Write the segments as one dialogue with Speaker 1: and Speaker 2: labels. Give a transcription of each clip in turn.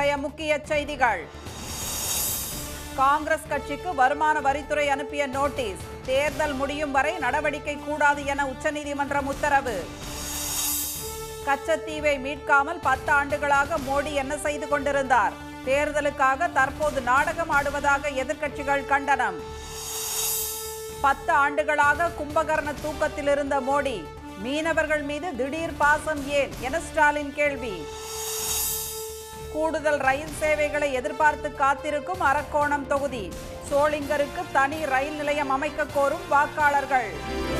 Speaker 1: இன்றைய முக்கிய செய்திகள் காங்கிரஸ் கட்சிக்கு வருமான வரித்துறை அனுப்பிய நோட்டீஸ் தேர்தல் முடியும் வரை நடவடிக்கை கூடாது என உச்சநீதிமன்றம் உத்தரவு கச்சத்தீவை மீட்காமல் பத்து ஆண்டுகளாக மோடி என்ன செய்து கொண்டிருந்தார் தேர்தலுக்காக தற்போது நாடகம் ஆடுவதாக எதிர்க்கட்சிகள் கண்டனம் பத்து ஆண்டுகளாக கும்பகர்ண தூக்கத்தில் இருந்த மோடி மீனவர்கள் மீது திடீர் பாசம் ஏன் என ஸ்டாலின் கேள்வி கூடுதல் ரயில் சேவைகளை எதிர்பார்த்து காத்திருக்கும் அரக்கோணம் தொகுதி சோளிங்கருக்கு தனி ரயில் நிலையம் அமைக்க கோரும் வாக்காளர்கள்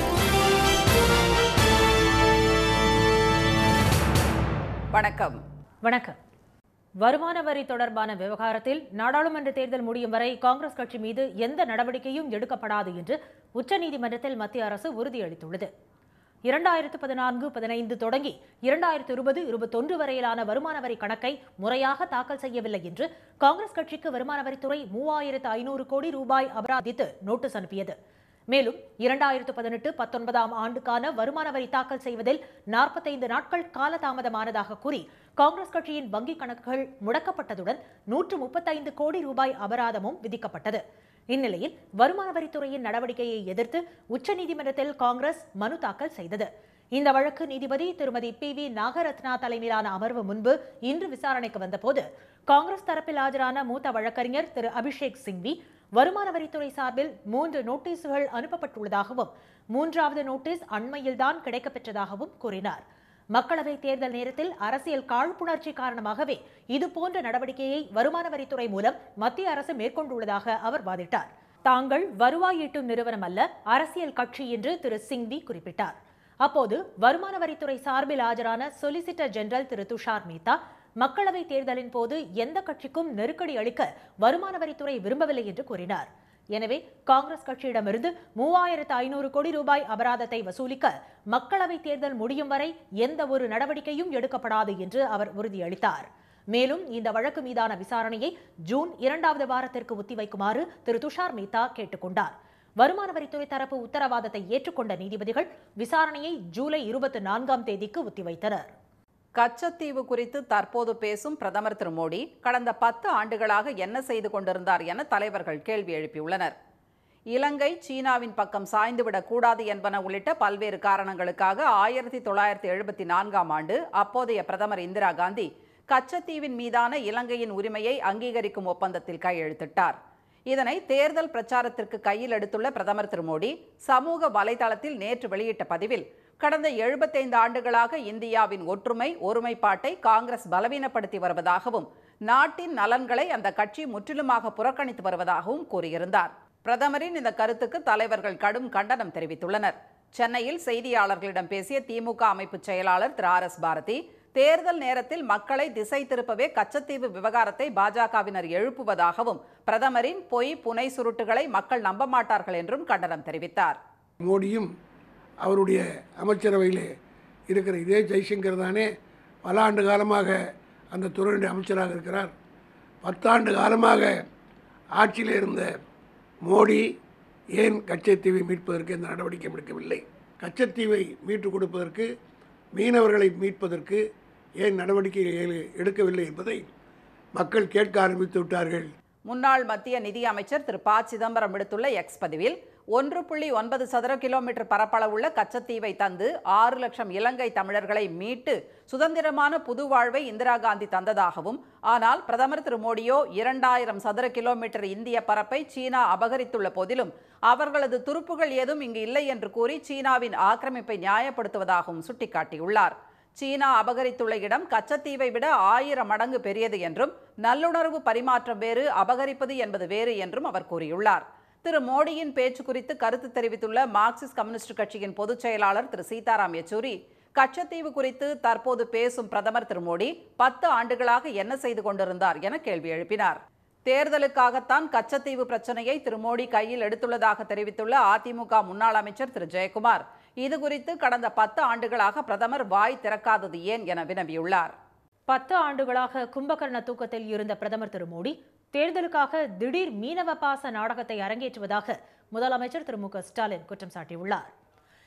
Speaker 1: வணக்கம்
Speaker 2: வணக்கம் வருமான வரி தொடர்பான விவகாரத்தில் நாடாளுமன்ற தேர்தல் முடியும் வரை காங்கிரஸ் கட்சி மீது எந்த நடவடிக்கையும் எடுக்கப்படாது என்று உச்சநீதிமன்றத்தில் மத்திய அரசு உறுதியளித்துள்ளது இரண்டாயிரத்து பதினான்கு பதினைந்து தொடங்கி இரண்டாயிரத்து இருபது இருபத்தொன்று வரையிலான வருமான வரி கணக்கை முறையாக தாக்கல் செய்யவில்லை என்று காங்கிரஸ் கட்சிக்கு வருமான வரித்துறை மூவாயிரத்து ஐநூறு கோடி ரூபாய் அபராதித்து நோட்டீஸ் அனுப்பியது மேலும் இரண்டாயிரத்து பதினெட்டு பத்தொன்பதாம் ஆண்டுக்கான வருமான வரி தாக்கல் செய்வதில் நாற்பத்தைந்து நாட்கள் காலதாமதமானதாக கூறி காங்கிரஸ் கட்சியின் வங்கிக் கணக்குகள் முடக்கப்பட்டதுடன் நூற்று முப்பத்தைந்து கோடி ரூபாய் அபராதமும் விதிக்கப்பட்டது இந்நிலையில் வருமான வரித்துறையின் நடவடிக்கையை எதிர்த்து உச்சநீதிமன்றத்தில் காங்கிரஸ் மனு தாக்கல் செய்தது இந்த வழக்கு நீதிபதி திருமதி பி வி நாகரத்னா தலைமையிலான அமர்வு முன்பு இன்று விசாரணைக்கு வந்தபோது காங்கிரஸ் தரப்பில் ஆஜரான மூத்த வழக்கறிஞர் திரு அபிஷேக் சிங்வி வருமான வரித்துறை சார்பில் மூன்று நோட்டீசுகள் அனுப்பப்பட்டுள்ளதாகவும் மூன்றாவது நோட்டீஸ் அண்மையில்தான் கிடைக்கப்பெற்றதாகவும் கூறினார் மக்களவை தேர்தல் நேரத்தில் அரசியல் காழ்ப்புணர்ச்சி காரணமாகவே இதுபோன்ற நடவடிக்கையை வருமான வரித்துறை மூலம் மத்திய அரசு மேற்கொண்டுள்ளதாக அவர் வாதிட்டார் தாங்கள் வருவாய் ஈட்டும் நிறுவனம் அல்ல அரசியல் கட்சி என்று திரு சிங்வி குறிப்பிட்டார் அப்போது வருமான வரித்துறை சார்பில் ஆஜரான சொலிசிட்டர் ஜெனரல் திரு துஷார் மேத்தா மக்களவை தேர்தலின் போது எந்த கட்சிக்கும் நெருக்கடி அளிக்க வருமான வரித்துறை விரும்பவில்லை என்று கூறினார் எனவே காங்கிரஸ் கட்சியிடமிருந்து மூவாயிரத்து ஐநூறு கோடி ரூபாய் அபராதத்தை வசூலிக்க மக்களவை தேர்தல் முடியும் வரை எந்த ஒரு நடவடிக்கையும் எடுக்கப்படாது என்று அவர் உறுதியளித்தார் மேலும் இந்த வழக்கு மீதான விசாரணையை ஜூன் இரண்டாவது வாரத்திற்கு ஒத்திவைக்குமாறு திரு துஷார் மேத்தா கேட்டுக்கொண்டார் வருமான வரித்துறை தரப்பு உத்தரவாதத்தை ஏற்றுக்கொண்ட நீதிபதிகள் விசாரணையை ஜூலை இருபத்தி நான்காம் தேதிக்கு ஒத்திவைத்தனர்
Speaker 1: கச்சத்தீவு குறித்து தற்போது பேசும் பிரதமர் திரு மோடி கடந்த பத்து ஆண்டுகளாக என்ன செய்து கொண்டிருந்தார் என தலைவர்கள் கேள்வி எழுப்பியுள்ளனர் இலங்கை சீனாவின் பக்கம் சாய்ந்துவிடக் கூடாது என்பன உள்ளிட்ட பல்வேறு காரணங்களுக்காக ஆயிரத்தி தொள்ளாயிரத்தி எழுபத்தி நான்காம் ஆண்டு அப்போதைய பிரதமர் இந்திரா காந்தி கச்சத்தீவின் மீதான இலங்கையின் உரிமையை அங்கீகரிக்கும் ஒப்பந்தத்தில் கையெழுத்திட்டார் இதனை தேர்தல் பிரச்சாரத்திற்கு கையில் எடுத்துள்ள பிரதமர் திரு மோடி சமூக வலைதளத்தில் நேற்று வெளியிட்ட பதிவில் கடந்த எழுபத்தைந்து ஆண்டுகளாக இந்தியாவின் ஒற்றுமை ஒருமைப்பாட்டை காங்கிரஸ் பலவீனப்படுத்தி வருவதாகவும் நாட்டின் நலன்களை அந்த கட்சி முற்றிலுமாக புறக்கணித்து வருவதாகவும் கூறியிருந்தார் பிரதமரின் இந்த கருத்துக்கு தலைவர்கள் கடும் கண்டனம் தெரிவித்துள்ளனர் சென்னையில் செய்தியாளர்களிடம் பேசிய திமுக அமைப்பு செயலாளர் திரு ஆர் எஸ் பாரதி தேர்தல் நேரத்தில் மக்களை திசை திருப்பவே கச்சத்தீவு விவகாரத்தை பாஜகவினர் எழுப்புவதாகவும் பிரதமரின் பொய் புனை சுருட்டுகளை மக்கள் நம்ப மாட்டார்கள் என்றும் கண்டனம் தெரிவித்தார்
Speaker 3: மோடியும் அவருடைய அமைச்சரவையில் இருக்கிற இதே ஜெய்சங்கர் தானே பல ஆண்டு காலமாக அந்த துறையினுடைய அமைச்சராக இருக்கிறார் பத்தாண்டு காலமாக ஆட்சியில் இருந்த மோடி ஏன் கச்சத்தீவை மீட்பதற்கு எந்த நடவடிக்கையும் எடுக்கவில்லை கச்சத்தீவை மீட்டுக் கொடுப்பதற்கு மீனவர்களை மீட்பதற்கு ஏன் நடவடிக்கை எ- எடுக்கவில்லை என்பதை மக்கள் கேட்க ஆரம்பித்து விட்டார்கள்
Speaker 1: முன்னாள் மத்திய நிதி அமைச்சர் திரு ப சிதம்பரம் விடுத்துள்ள எக்ஸ் பதிவில் ஒன்று புள்ளி ஒன்பது சதுர கிலோமீட்டர் பரப்பளவுள்ள கச்சத்தீவை தந்து ஆறு லட்சம் இலங்கை தமிழர்களை மீட்டு சுதந்திரமான புது வாழ்வை இந்திரா காந்தி தந்ததாகவும் ஆனால் பிரதமர் திரு மோடியோ இரண்டாயிரம் சதுர கிலோமீட்டர் இந்திய பரப்பை சீனா அபகரித்துள்ள போதிலும் அவர்களது துருப்புகள் ஏதும் இங்கு இல்லை என்று கூறி சீனாவின் ஆக்கிரமிப்பை நியாயப்படுத்துவதாகவும் சுட்டிக்காட்டியுள்ளார் சீனா அபகரித்துள்ள இடம் கச்சத்தீவை விட ஆயிரம் மடங்கு பெரியது என்றும் நல்லுணர்வு பரிமாற்றம் வேறு அபகரிப்பது என்பது வேறு என்றும் அவர் கூறியுள்ளார் திரு மோடியின் பேச்சு குறித்து கருத்து தெரிவித்துள்ள மார்க்சிஸ்ட் கம்யூனிஸ்ட் கட்சியின் பொதுச் செயலாளர் திரு சீதாராம் யெச்சூரி கச்சத்தீவு குறித்து தற்போது பேசும் பிரதமர் திரு மோடி பத்து ஆண்டுகளாக என்ன செய்து கொண்டிருந்தார் என கேள்வி எழுப்பினார் தேர்தலுக்காகத்தான் கச்சத்தீவு பிரச்சனையை திரு மோடி கையில் எடுத்துள்ளதாக தெரிவித்துள்ள அதிமுக முன்னாள் அமைச்சர் திரு ஜெயக்குமார் இது குறித்து கடந்த பத்து ஆண்டுகளாக பிரதமர் வாய் திறக்காதது ஏன் என வினவியுள்ளார்
Speaker 2: பத்து ஆண்டுகளாக கும்பகர்ண தூக்கத்தில் இருந்த பிரதமர் திரு மோடி தேர்தலுக்காக திடீர் மீனவ பாச நாடகத்தை அரங்கேற்றுவதாக முதலமைச்சர் திரு மு க ஸ்டாலின் குற்றம் சாட்டியுள்ளார்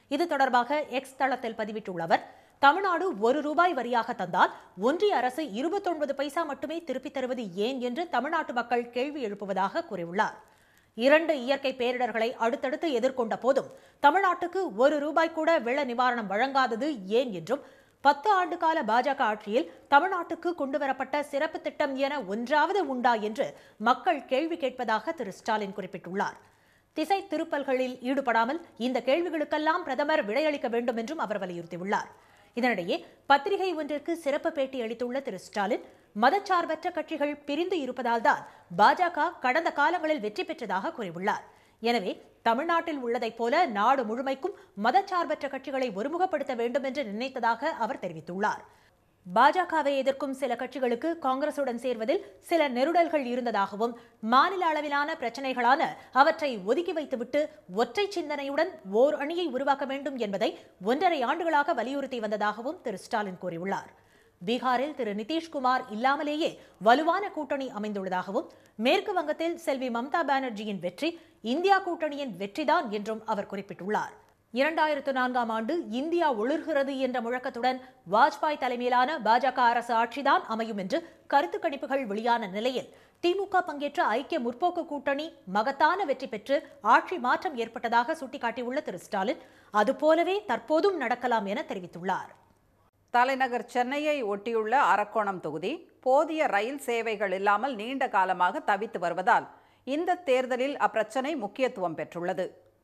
Speaker 2: இது தொடர்பாக எக்ஸ் தளத்தில் பதிவிட்டுள்ள அவர் தமிழ்நாடு ஒரு ரூபாய் வரியாக தந்தால் ஒன்றிய அரசு இருபத்தொன்பது பைசா மட்டுமே திருப்பித் தருவது ஏன் என்று தமிழ்நாட்டு மக்கள் கேள்வி எழுப்புவதாக கூறியுள்ளார் இரண்டு இயற்கை பேரிடர்களை அடுத்தடுத்து எதிர்கொண்ட போதும் தமிழ்நாட்டுக்கு ஒரு ரூபாய் கூட வெள்ள நிவாரணம் வழங்காதது ஏன் என்றும் பத்து ஆண்டு கால பாஜக ஆட்சியில் தமிழ்நாட்டுக்கு கொண்டுவரப்பட்ட சிறப்பு திட்டம் என ஒன்றாவது உண்டா என்று மக்கள் கேள்வி கேட்பதாக திரு ஸ்டாலின் குறிப்பிட்டுள்ளார் திசை திருப்பல்களில் ஈடுபடாமல் இந்த கேள்விகளுக்கெல்லாம் பிரதமர் விடையளிக்க வேண்டும் என்றும் அவர் வலியுறுத்தியுள்ளார் இதனிடையே பத்திரிகை ஒன்றிற்கு சிறப்பு பேட்டி அளித்துள்ள திரு ஸ்டாலின் மதச்சார்பற்ற கட்சிகள் பிரிந்து இருப்பதால்தான் பாஜக கடந்த காலங்களில் வெற்றி பெற்றதாக கூறியுள்ளார் எனவே தமிழ்நாட்டில் உள்ளதைப் போல நாடு முழுமைக்கும் மதச்சார்பற்ற கட்சிகளை ஒருமுகப்படுத்த வேண்டும் என்று நினைத்ததாக அவர் தெரிவித்துள்ளார் பாஜகவை எதிர்க்கும் சில கட்சிகளுக்கு காங்கிரசுடன் சேர்வதில் சில நெருடல்கள் இருந்ததாகவும் மாநில அளவிலான பிரச்சனைகளான அவற்றை ஒதுக்கி வைத்துவிட்டு ஒற்றை சிந்தனையுடன் ஓர் அணியை உருவாக்க வேண்டும் என்பதை ஒன்றரை ஆண்டுகளாக வலியுறுத்தி வந்ததாகவும் திரு ஸ்டாலின் கூறியுள்ளார் பீகாரில் திரு நிதிஷ்குமார் இல்லாமலேயே வலுவான கூட்டணி அமைந்துள்ளதாகவும் மேற்கு வங்கத்தில் செல்வி மம்தா பானர்ஜியின் வெற்றி இந்தியா கூட்டணியின் வெற்றிதான் என்றும் அவர் குறிப்பிட்டுள்ளார் இரண்டாயிரத்து நான்காம் ஆண்டு இந்தியா ஒளிர்கிறது என்ற முழக்கத்துடன் வாஜ்பாய் தலைமையிலான பாஜக அரசு ஆட்சிதான் அமையும் என்று கருத்து கணிப்புகள் வெளியான நிலையில் திமுக பங்கேற்ற ஐக்கிய முற்போக்கு கூட்டணி மகத்தான வெற்றி பெற்று ஆட்சி மாற்றம் ஏற்பட்டதாக சுட்டிக்காட்டியுள்ள திரு ஸ்டாலின் அதுபோலவே தற்போதும் நடக்கலாம் என தெரிவித்துள்ளார்
Speaker 1: தலைநகர் சென்னையை ஒட்டியுள்ள அரக்கோணம் தொகுதி போதிய ரயில் சேவைகள் இல்லாமல் நீண்ட காலமாக தவித்து வருவதால் இந்த தேர்தலில் அப்பிரச்சனை முக்கியத்துவம் பெற்றுள்ளது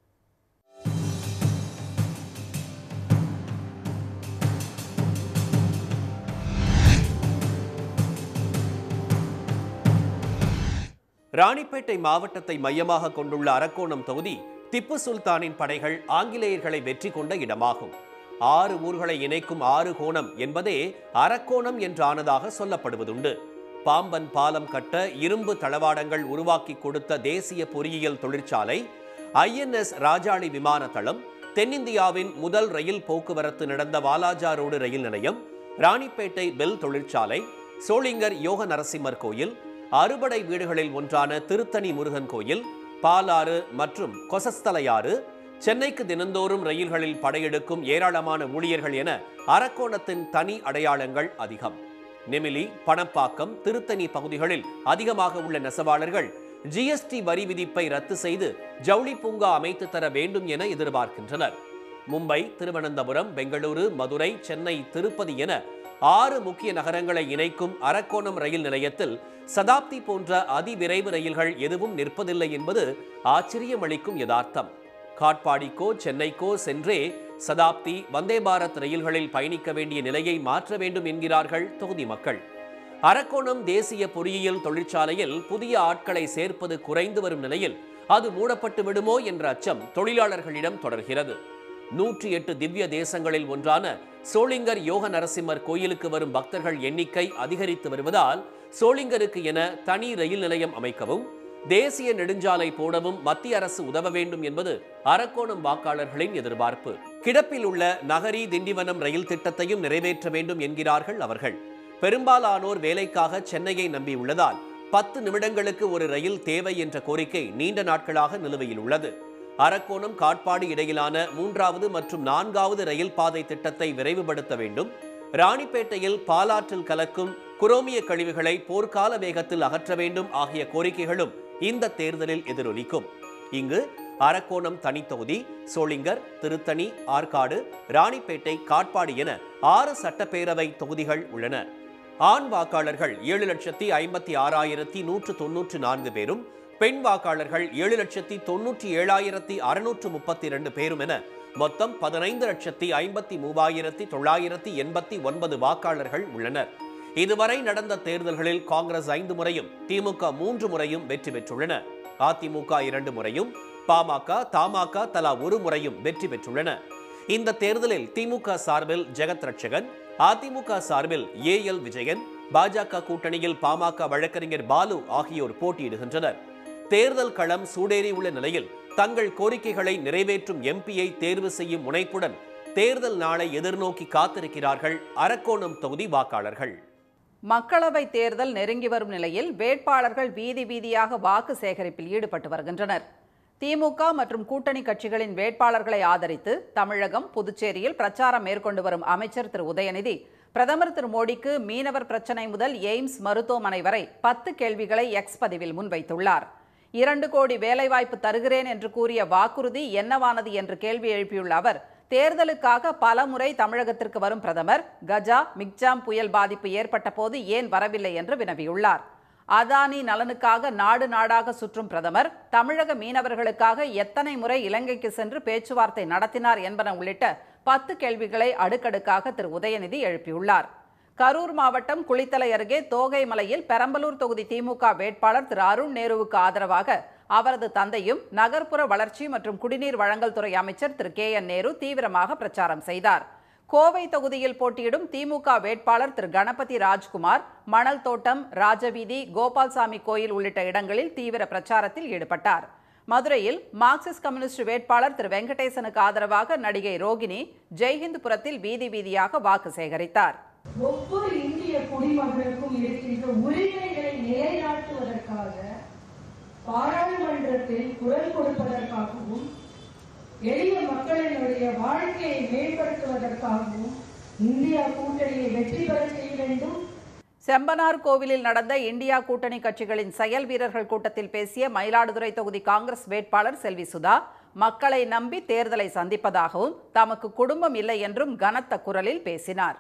Speaker 4: ராணிப்பேட்டை மாவட்டத்தை மையமாக கொண்டுள்ள அரக்கோணம் தொகுதி திப்பு சுல்தானின் படைகள் ஆங்கிலேயர்களை வெற்றி கொண்ட இடமாகும் ஆறு ஊர்களை இணைக்கும் ஆறு கோணம் என்பதே அரக்கோணம் என்றானதாக சொல்லப்படுவதுண்டு பாம்பன் பாலம் கட்ட இரும்பு தளவாடங்கள் உருவாக்கி கொடுத்த தேசிய பொறியியல் தொழிற்சாலை ஐஎன்எஸ் ராஜாளி விமான தளம் தென்னிந்தியாவின் முதல் ரயில் போக்குவரத்து நடந்த வாலாஜா ரோடு ரயில் நிலையம் ராணிப்பேட்டை பெல் தொழிற்சாலை சோளிங்கர் யோக நரசிம்மர் கோயில் அறுபடை வீடுகளில் ஒன்றான திருத்தணி முருகன் கோயில் பாலாறு மற்றும் கொசஸ்தலையாறு சென்னைக்கு தினந்தோறும் ரயில்களில் படையெடுக்கும் ஏராளமான ஊழியர்கள் என அரக்கோணத்தின் தனி அடையாளங்கள் அதிகம் நெமிலி பணப்பாக்கம் திருத்தணி பகுதிகளில் அதிகமாக உள்ள நெசவாளர்கள் ஜிஎஸ்டி வரி விதிப்பை ரத்து செய்து ஜவுளி பூங்கா அமைத்து தர வேண்டும் என எதிர்பார்க்கின்றனர் மும்பை திருவனந்தபுரம் பெங்களூரு மதுரை சென்னை திருப்பதி என ஆறு முக்கிய நகரங்களை இணைக்கும் அரக்கோணம் ரயில் நிலையத்தில் சதாப்தி போன்ற அதிவிரைவு ரயில்கள் எதுவும் நிற்பதில்லை என்பது ஆச்சரியமளிக்கும் யதார்த்தம் காட்பாடிக்கோ சென்னைக்கோ சென்றே சதாப்தி வந்தே பாரத் ரயில்களில் பயணிக்க வேண்டிய நிலையை மாற்ற வேண்டும் என்கிறார்கள் தொகுதி மக்கள் அரக்கோணம் தேசிய பொறியியல் தொழிற்சாலையில் புதிய ஆட்களை சேர்ப்பது குறைந்து வரும் நிலையில் அது மூடப்பட்டு விடுமோ என்ற அச்சம் தொழிலாளர்களிடம் தொடர்கிறது நூற்றி எட்டு திவ்ய தேசங்களில் ஒன்றான சோளிங்கர் யோக நரசிம்மர் கோயிலுக்கு வரும் பக்தர்கள் எண்ணிக்கை அதிகரித்து வருவதால் சோளிங்கருக்கு என தனி ரயில் நிலையம் அமைக்கவும் தேசிய நெடுஞ்சாலை போடவும் மத்திய அரசு உதவ வேண்டும் என்பது அரக்கோணம் வாக்காளர்களின் எதிர்பார்ப்பு கிடப்பில் உள்ள நகரி திண்டிவனம் ரயில் திட்டத்தையும் நிறைவேற்ற வேண்டும் என்கிறார்கள் அவர்கள் பெரும்பாலானோர் வேலைக்காக சென்னையை நம்பியுள்ளதால் பத்து நிமிடங்களுக்கு ஒரு ரயில் தேவை என்ற கோரிக்கை நீண்ட நாட்களாக நிலுவையில் உள்ளது அரக்கோணம் காட்பாடு இடையிலான மூன்றாவது மற்றும் நான்காவது ரயில் பாதை திட்டத்தை விரைவுபடுத்த வேண்டும் ராணிப்பேட்டையில் பாலாற்றில் கலக்கும் குரோமிய கழிவுகளை போர்க்கால வேகத்தில் அகற்ற வேண்டும் ஆகிய கோரிக்கைகளும் இந்த தேர்தலில் எதிரொலிக்கும் இங்கு அரக்கோணம் தனித்தொகுதி சோளிங்கர் திருத்தணி ஆற்காடு ராணிப்பேட்டை காட்பாடு என ஆறு சட்டப்பேரவை தொகுதிகள் உள்ளன ஆண் வாக்காளர்கள் ஏழு லட்சத்தி ஐம்பத்தி ஆறாயிரத்தி நூற்று தொன்னூற்று நான்கு பேரும் பெண் வாக்காளர்கள் ஏழு லட்சத்தி தொன்னூற்றி ஏழாயிரத்தி அறுநூற்று முப்பத்தி இரண்டு பேரும் என மொத்தம் பதினைந்து லட்சத்தி ஐம்பத்தி மூவாயிரத்தி தொள்ளாயிரத்தி எண்பத்தி ஒன்பது வாக்காளர்கள் உள்ளனர் இதுவரை நடந்த தேர்தல்களில் காங்கிரஸ் ஐந்து முறையும் திமுக மூன்று முறையும் வெற்றி பெற்றுள்ளன அதிமுக இரண்டு முறையும் பாமக தமாக தலா ஒரு முறையும் வெற்றி பெற்றுள்ளன இந்த தேர்தலில் திமுக சார்பில் ஜெகத் ரட்சகன் அதிமுக சார்பில் ஏ எல் விஜயன் பாஜக கூட்டணியில் பாமக வழக்கறிஞர் பாலு ஆகியோர் போட்டியிடுகின்றனர் தேர்தல் களம் சூடேறியுள்ள நிலையில் தங்கள் கோரிக்கைகளை நிறைவேற்றும் எம்பியை தேர்வு செய்யும் முனைப்புடன் தேர்தல் நாளை எதிர்நோக்கி காத்திருக்கிறார்கள் அரக்கோணம் தொகுதி வாக்காளர்கள்
Speaker 1: மக்களவை தேர்தல் நெருங்கி வரும் நிலையில் வேட்பாளர்கள் வீதி வீதியாக வாக்கு சேகரிப்பில் ஈடுபட்டு வருகின்றனர் திமுக மற்றும் கூட்டணி கட்சிகளின் வேட்பாளர்களை ஆதரித்து தமிழகம் புதுச்சேரியில் பிரச்சாரம் மேற்கொண்டு வரும் அமைச்சர் திரு உதயநிதி பிரதமர் திரு மோடிக்கு மீனவர் பிரச்சனை முதல் எய்ம்ஸ் மருத்துவமனை வரை பத்து கேள்விகளை எக்ஸ் பதிவில் முன்வைத்துள்ளார் இரண்டு கோடி வேலைவாய்ப்பு தருகிறேன் என்று கூறிய வாக்குறுதி என்னவானது என்று கேள்வி எழுப்பியுள்ள அவர் தேர்தலுக்காக பல முறை தமிழகத்திற்கு வரும் பிரதமர் கஜா மிக்ஜாம் புயல் பாதிப்பு ஏற்பட்ட போது ஏன் வரவில்லை என்று வினவியுள்ளார் அதானி நலனுக்காக நாடு நாடாக சுற்றும் பிரதமர் தமிழக மீனவர்களுக்காக எத்தனை முறை இலங்கைக்கு சென்று பேச்சுவார்த்தை நடத்தினார் என்பன உள்ளிட்ட பத்து கேள்விகளை அடுக்கடுக்காக திரு உதயநிதி எழுப்பியுள்ளார் கரூர் மாவட்டம் குளித்தலை அருகே தோகை மலையில் பெரம்பலூர் தொகுதி திமுக வேட்பாளர் திரு அருண் நேருவுக்கு ஆதரவாக அவரது தந்தையும் நகர்ப்புற வளர்ச்சி மற்றும் குடிநீர் வழங்கல் துறை அமைச்சர் திரு கே என் நேரு தீவிரமாக பிரச்சாரம் செய்தார் கோவை தொகுதியில் போட்டியிடும் திமுக வேட்பாளர் திரு கணபதி ராஜ்குமார் மணல் தோட்டம் ராஜவீதி கோபால்சாமி கோயில் உள்ளிட்ட இடங்களில் தீவிர பிரச்சாரத்தில் ஈடுபட்டார் மதுரையில் மார்க்சிஸ்ட் கம்யூனிஸ்ட் வேட்பாளர் திரு வெங்கடேசனுக்கு ஆதரவாக நடிகை ரோகிணி ஜெய்ஹிந்த்புரத்தில் வீதி வீதியாக வாக்கு சேகரித்தார்
Speaker 5: ஒவ்வொரு இந்திய குடிமகனுக்கும் இருக்கின்ற உரிமைகளை நிலைநாட்டுவதற்காக பாராளுமன்றத்தில் குரல் கொடுப்பதற்காகவும் எளிய மக்களினுடைய வாழ்க்கையை மேம்படுத்துவதற்காகவும் இந்தியா கூட்டணியை வெற்றி பெற செய்ய வேண்டும்
Speaker 1: செம்பனார் கோவிலில் நடந்த இந்தியா கூட்டணி கட்சிகளின் செயல் வீரர்கள் கூட்டத்தில் பேசிய மயிலாடுதுறை தொகுதி காங்கிரஸ் வேட்பாளர் செல்வி சுதா மக்களை நம்பி தேர்தலை சந்திப்பதாகவும் தமக்கு குடும்பம் இல்லை என்றும் கனத்த குரலில் பேசினார்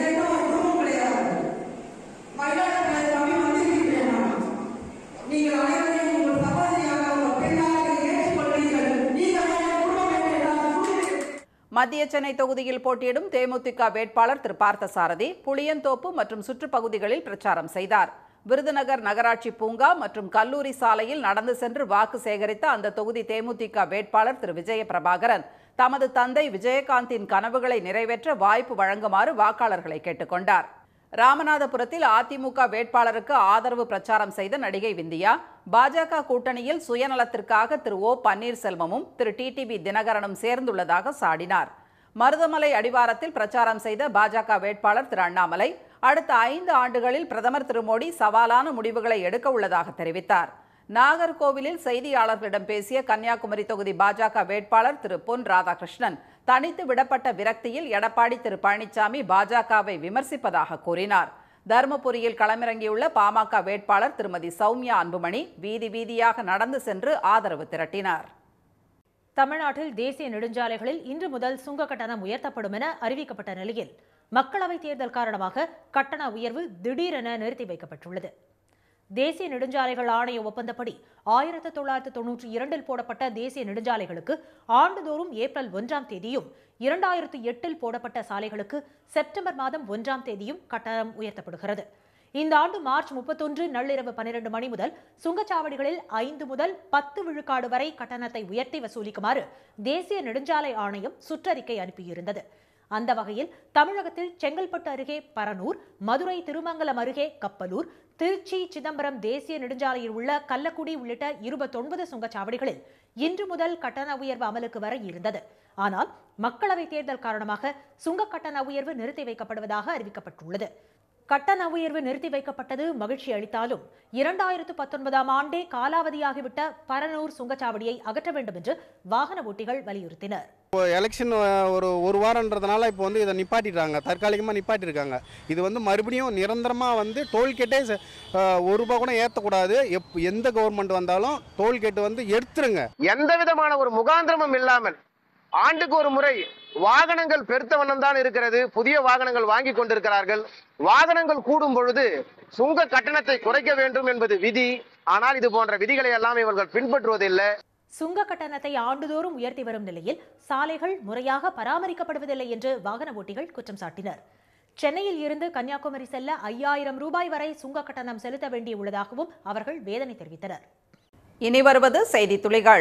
Speaker 1: மத்திய சென்னை தொகுதியில் போட்டியிடும் தேமுதிக வேட்பாளர் திரு பார்த்தசாரதி புளியந்தோப்பு மற்றும் சுற்றுப்பகுதிகளில் பிரச்சாரம் செய்தார் விருதுநகர் நகராட்சி பூங்கா மற்றும் கல்லூரி சாலையில் நடந்து சென்று வாக்கு சேகரித்த அந்த தொகுதி தேமுதிக வேட்பாளர் திரு விஜய பிரபாகரன் தமது தந்தை விஜயகாந்தின் கனவுகளை நிறைவேற்ற வாய்ப்பு வழங்குமாறு வாக்காளர்களை கேட்டுக்கொண்டார் ராமநாதபுரத்தில் அதிமுக வேட்பாளருக்கு ஆதரவு பிரச்சாரம் செய்த நடிகை விந்தியா பாஜக கூட்டணியில் சுயநலத்திற்காக திரு ஓ பன்னீர்செல்வமும் திரு டிடிவி தினகரனும் சேர்ந்துள்ளதாக சாடினார் மருதமலை அடிவாரத்தில் பிரச்சாரம் செய்த பாஜக வேட்பாளர் திரு அண்ணாமலை அடுத்த ஐந்து ஆண்டுகளில் பிரதமர் திரு மோடி சவாலான முடிவுகளை எடுக்க உள்ளதாக தெரிவித்தார் நாகர்கோவிலில் செய்தியாளர்களிடம் பேசிய கன்னியாகுமரி தொகுதி பாஜக வேட்பாளர் திரு பொன் ராதாகிருஷ்ணன் தனித்து விடப்பட்ட விரக்தியில் எடப்பாடி திரு பழனிசாமி பாஜகவை விமர்சிப்பதாக கூறினார் தருமபுரியில் களமிறங்கியுள்ள பாமக வேட்பாளர் திருமதி சௌமியா அன்புமணி வீதி வீதியாக நடந்து சென்று ஆதரவு திரட்டினார்
Speaker 2: தமிழ்நாட்டில் தேசிய நெடுஞ்சாலைகளில் இன்று முதல் சுங்க கட்டணம் உயர்த்தப்படும் என அறிவிக்கப்பட்ட நிலையில் மக்களவைத் தேர்தல் காரணமாக கட்டண உயர்வு திடீரென நிறுத்தி வைக்கப்பட்டுள்ளது தேசிய நெடுஞ்சாலைகள் ஆணைய ஒப்பந்தப்படி ஆயிரத்து தொள்ளாயிரத்து தொன்னூற்றி இரண்டில் போடப்பட்ட தேசிய நெடுஞ்சாலைகளுக்கு ஆண்டுதோறும் ஏப்ரல் ஒன்றாம் தேதியும் இரண்டாயிரத்து எட்டில் போடப்பட்ட சாலைகளுக்கு செப்டம்பர் மாதம் ஒன்றாம் தேதியும் கட்டணம் உயர்த்தப்படுகிறது இந்த ஆண்டு மார்ச் முப்பத்தொன்று நள்ளிரவு பன்னிரண்டு மணி முதல் சுங்கச்சாவடிகளில் ஐந்து முதல் பத்து விழுக்காடு வரை கட்டணத்தை உயர்த்தி வசூலிக்குமாறு தேசிய நெடுஞ்சாலை ஆணையம் சுற்றறிக்கை அனுப்பியிருந்தது அந்த வகையில் தமிழகத்தில் செங்கல்பட்டு அருகே பரனூர் மதுரை திருமங்கலம் அருகே கப்பலூர் திருச்சி சிதம்பரம் தேசிய நெடுஞ்சாலையில் உள்ள கள்ளக்குடி உள்ளிட்ட இருபத்தொன்பது சுங்கச்சாவடிகளில் இன்று முதல் கட்டண உயர்வு அமலுக்கு வர இருந்தது ஆனால் மக்களவைத் தேர்தல் காரணமாக சுங்க கட்டண உயர்வு நிறுத்தி வைக்கப்படுவதாக அறிவிக்கப்பட்டுள்ளது கட்டண உயர்வு நிறுத்தி வைக்கப்பட்டது மகிழ்ச்சி அளித்தாலும் இரண்டாயிரத்து பத்தொன்பதாம் ஆண்டே காலாவதியாகிவிட்ட பரனூர் சுங்கச்சாவடியை அகற்ற வேண்டும் என்று வாகன ஓட்டிகள் வலியுறுத்தினர்
Speaker 6: இப்போ எலெக்ஷன் ஒரு ஒரு வாரன்றதுனால இப்போ வந்து இதை நிப்பாட்டிட்டாங்க தற்காலிகமாக நிப்பாட்டியிருக்காங்க இது வந்து மறுபடியும் நிரந்தரமாக வந்து டோல்கேட்டே ச- அஹ், ஒரு ரூபா கூட ஏற்றக்கூடாது எப் எந்த கவர்மெண்ட் வந்தாலும் டோல்கேட் வந்து எடுத்துருங்க
Speaker 7: எந்த விதமான ஒரு முகாந்திரமும் இல்லாமல் ஆண்டுக்கு ஒரு முறை வாகனங்கள் பெருத்த வண்ணம் தான் இருக்கிறது புதிய வாகனங்கள் வாங்கி கொண்டிருக்கிறார்கள் வாகனங்கள் கூடும் பொழுது சுங்க கட்டணத்தை குறைக்க வேண்டும் என்பது விதி ஆனால் இது போன்ற விதிகளை எல்லாம் இவர்கள் பின்பற்றுவதில்லை
Speaker 2: சுங்க கட்டணத்தை ஆண்டுதோறும் உயர்த்தி வரும் நிலையில் சாலைகள் முறையாக பராமரிக்கப்படுவதில்லை என்று வாகன ஓட்டிகள் குற்றம் சாட்டினர் சென்னையில் இருந்து கன்னியாகுமரி செல்ல ஐயாயிரம் ரூபாய் வரை சுங்க கட்டணம் செலுத்த வேண்டியுள்ளதாகவும் அவர்கள் வேதனை தெரிவித்தனர்
Speaker 1: இனி வருவது செய்தி துளிகள்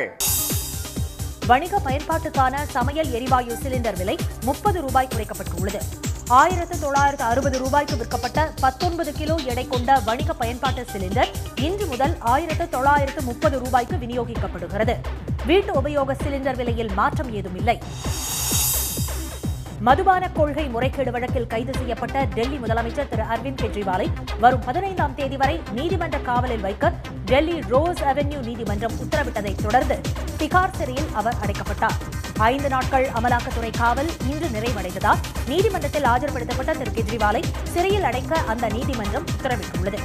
Speaker 2: வணிக பயன்பாட்டுக்கான சமையல் எரிவாயு சிலிண்டர் விலை முப்பது ரூபாய் குறைக்கப்பட்டுள்ளது ஆயிரத்து தொள்ளாயிரத்து அறுபது ரூபாய்க்கு விற்கப்பட்ட பத்தொன்பது கிலோ எடை கொண்ட வணிக பயன்பாட்டு சிலிண்டர் இன்று முதல் ஆயிரத்து தொள்ளாயிரத்து முப்பது ரூபாய்க்கு விநியோகிக்கப்படுகிறது வீட்டு உபயோக சிலிண்டர் விலையில் மாற்றம் ஏதும் இல்லை மதுபான கொள்கை முறைகேடு வழக்கில் கைது செய்யப்பட்ட டெல்லி முதலமைச்சர் திரு அரவிந்த் கெஜ்ரிவாலை வரும் பதினைந்தாம் தேதி வரை நீதிமன்ற காவலில் வைக்க டெல்லி ரோஸ் அவென்யூ நீதிமன்றம் உத்தரவிட்டதைத் தொடர்ந்து திகார் சிறையில் அவர் அடைக்கப்பட்டார் ஐந்து நாட்கள் அமலாக்கத்துறை காவல் இன்று நிறைவடைந்ததால் நீதிமன்றத்தில் ஆஜர்படுத்தப்பட்ட திரு கெஜ்ரிவாலை சிறையில் அடைக்க அந்த நீதிமன்றம் உத்தரவிட்டுள்ளது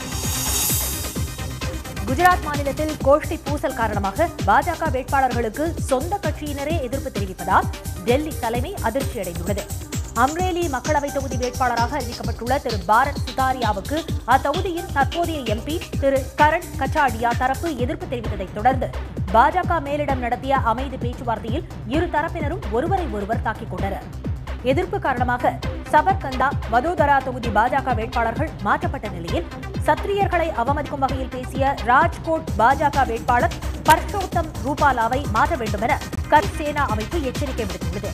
Speaker 2: குஜராத் மாநிலத்தில் கோஷ்டி பூசல் காரணமாக பாஜக வேட்பாளர்களுக்கு சொந்த கட்சியினரே எதிர்ப்பு தெரிவிப்பதால் டெல்லி தலைமை அதிர்ச்சியடைந்துள்ளது அம்ரேலி மக்களவைத் தொகுதி வேட்பாளராக அறிவிக்கப்பட்டுள்ள திரு பாரத் சுதாரியாவுக்கு அத்தொகுதியின் தற்போதைய எம்பி திரு கரண் கச்சாடியா தரப்பு எதிர்ப்பு தெரிவித்ததைத் தொடர்ந்து பாஜக மேலிடம் நடத்திய அமைதி பேச்சுவார்த்தையில் இரு தரப்பினரும் ஒருவரை ஒருவர் தாக்கிக் கொண்டனர் எதிர்ப்பு காரணமாக சபர்கந்தா வதோதரா தொகுதி பாஜக வேட்பாளர்கள் மாற்றப்பட்ட நிலையில் சத்திரியர்களை அவமதிக்கும் வகையில் பேசிய ராஜ்கோட் பாஜக வேட்பாளர் பர்ஷோத்தம் ரூபாலாவை மாற்ற வேண்டும் என கர்சேனா அமைப்பு எச்சரிக்கை விடுத்துள்ளது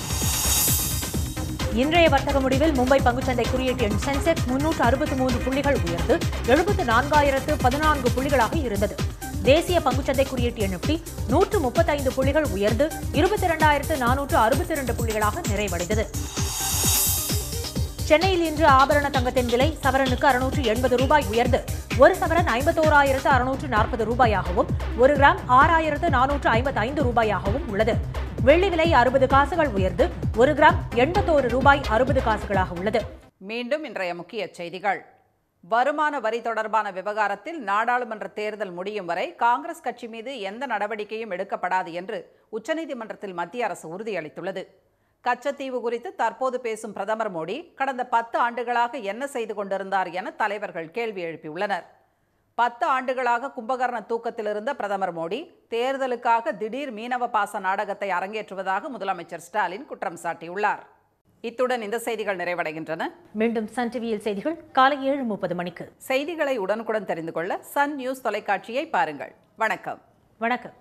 Speaker 2: இன்றைய வர்த்தக முடிவில் மும்பை பங்குச்சந்தை குறியீட்டு எண் சென்செக்ஸ் முன்னூற்று அறுபத்தி மூன்று புள்ளிகள் உயர்ந்து எழுபத்து நான்காயிரத்து பதினான்கு புள்ளிகளாக இருந்தது தேசிய பங்குச்சந்தை குறியீட்டு எண் நிப்டி நூற்று முப்பத்தைந்து புள்ளிகள் உயர்ந்து இருபத்தி இரண்டாயிரத்து நானூற்று அறுபத்தி இரண்டு புள்ளிகளாக நிறைவடைந்தது சென்னையில் இன்று ஆபரண தங்கத்தின் விலை சவரனுக்கு அறுநூற்று எண்பது ரூபாய் உயர்ந்து ஒரு சவரன் ஐம்பத்தோராயிரத்து அறுநூற்று நாற்பது ரூபாயாகவும் ஒரு கிராம் ஆறாயிரத்து நானூற்று ஐம்பத்தி ஐந்து ரூபாயாகவும் உள்ளது வெள்ளி விலை அறுபது காசுகள் உயர்ந்து ஒரு கிராம் எண்பத்தோரு ரூபாய் அறுபது காசுகளாக உள்ளது
Speaker 1: மீண்டும் இன்றைய முக்கிய செய்திகள் வருமான வரி தொடர்பான விவகாரத்தில் நாடாளுமன்ற தேர்தல் முடியும் வரை காங்கிரஸ் கட்சி மீது எந்த நடவடிக்கையும் எடுக்கப்படாது என்று உச்சநீதிமன்றத்தில் மத்திய அரசு உறுதியளித்துள்ளது கச்சத்தீவு குறித்து தற்போது பேசும் பிரதமர் மோடி கடந்த பத்து ஆண்டுகளாக என்ன செய்து கொண்டிருந்தார் என தலைவர்கள் கேள்வி எழுப்பியுள்ளனர் பத்து ஆண்டுகளாக கும்பகர்ண தூக்கத்தில் இருந்த பிரதமர் மோடி தேர்தலுக்காக திடீர் மீனவ பாச நாடகத்தை அரங்கேற்றுவதாக முதலமைச்சர் ஸ்டாலின் குற்றம் சாட்டியுள்ளார் இத்துடன் இந்த செய்திகள் நிறைவடைகின்றன
Speaker 2: மீண்டும் சன் டிவியில் செய்திகள் காலை ஏழு முப்பது மணிக்கு
Speaker 1: செய்திகளை உடனுக்குடன் தெரிந்து கொள்ள சன் நியூஸ் தொலைக்காட்சியை பாருங்கள் வணக்கம்
Speaker 2: வணக்கம்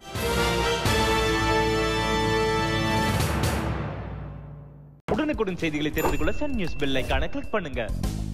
Speaker 8: உடனுக்குடன் செய்திகளை தெரிந்து கொள்ள சன் நியூஸ் பெல் ஐகானை கிளிக் பண்ணுங்க